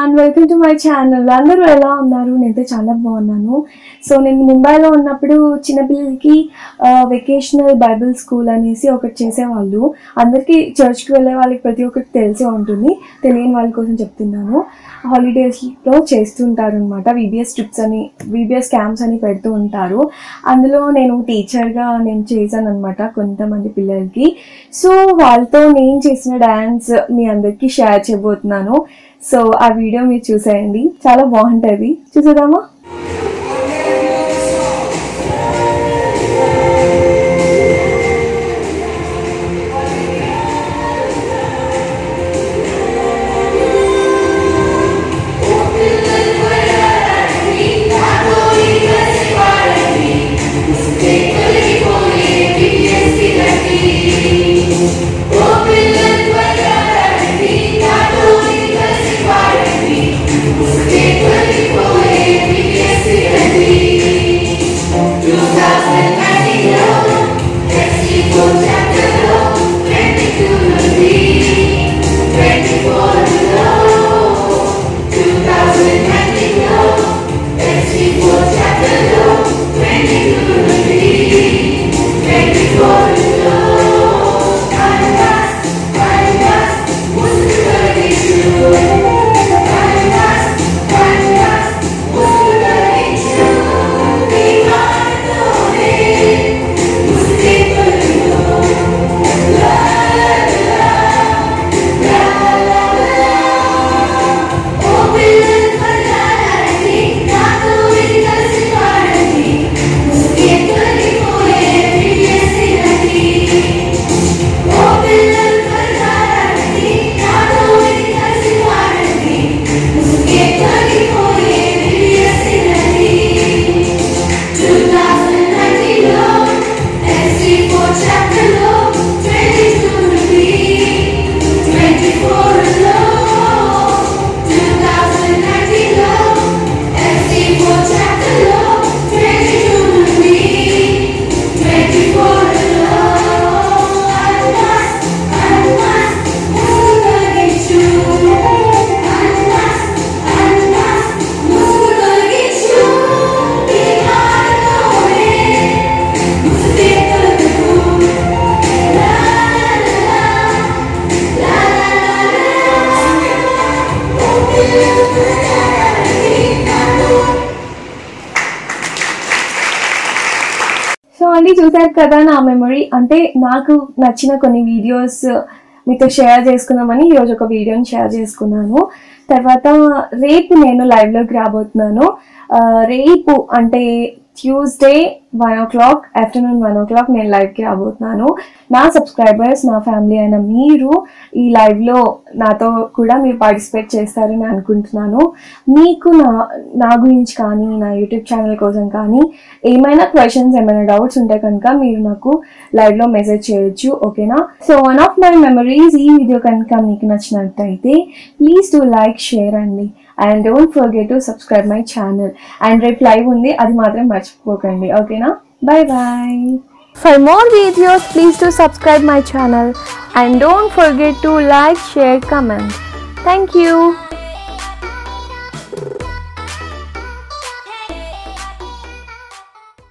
Everyone welcome to my channel అందరూ ఎలా ఉన్నారు నేనైతే చాలా బాగున్నాను సో నేను ముంబైలో ఉన్నప్పుడు చిన్నపిల్లలకి వెకేషనల్ బైబిల్ స్కూల్ అనేసి ఒకటి చేసేవాళ్ళు అందరికీ చర్చ్కి వెళ్ళే వాళ్ళకి ప్రతి ఒక్కరికి తెలిసే ఉంటుంది తెలియని వాళ్ళ కోసం చెప్తున్నాను హాలిడేస్లో చేస్తుంటారు అనమాట విబిఎస్ ట్రిప్స్ అని విబిఎస్ క్యాంప్స్ అని పెడుతూ ఉంటారు అందులో నేను టీచర్గా నేను చేశాను అనమాట కొంతమంది పిల్లలకి సో వాళ్ళతో నేను చేసిన డ్యాన్స్ మీ అందరికీ షేర్ చేయబోతున్నాను సో ఆ వీడియో మీరు చూసేయండి చాలా బాగుంటుంది చూసేద్దామా సో అండి చూసారు కదా నా మెమరీ అంటే నాకు నచ్చిన కొన్ని వీడియోస్ మీతో షేర్ చేసుకుందామని ఈరోజు ఒక వీడియోని షేర్ చేసుకున్నాను తర్వాత రేపు నేను లైవ్లోకి రాబోతున్నాను ఆ, రేపు అంటే Tuesday one o'clock afternoon one o'clock నేను లైవ్కి రాబోతున్నాను నా సబ్స్క్రైబర్స్ నా ఫ్యామిలీ అయిన మీరు ఈ లైవ్లో నాతో కూడా మీరు పార్టిసిపేట్ చేస్తారని అనుకుంటున్నాను మీకు నా నా గురించి కానీ నా యూట్యూబ్ ఛానల్ కోసం కానీ ఏమైనా క్వశ్చన్స్ ఏమైనా డౌట్స్ ఉంటే కనుక మీరు నాకు లైవ్లో మెసేజ్ చేయొచ్చు ఓకేనా so one of my memories ఈ వీడియో కనుక మీకు నచ్చినట్టయితే ప్లీజ్ టు లైక్ షేర్ అండి and don't forget to subscribe my channel and రేపు లైవ్ ఉంది అది మాత్రం మర్చిపోకండి ఓకేనా bye bye For more videos, please do subscribe my channel and don't forget to like, share, comment. Thank you.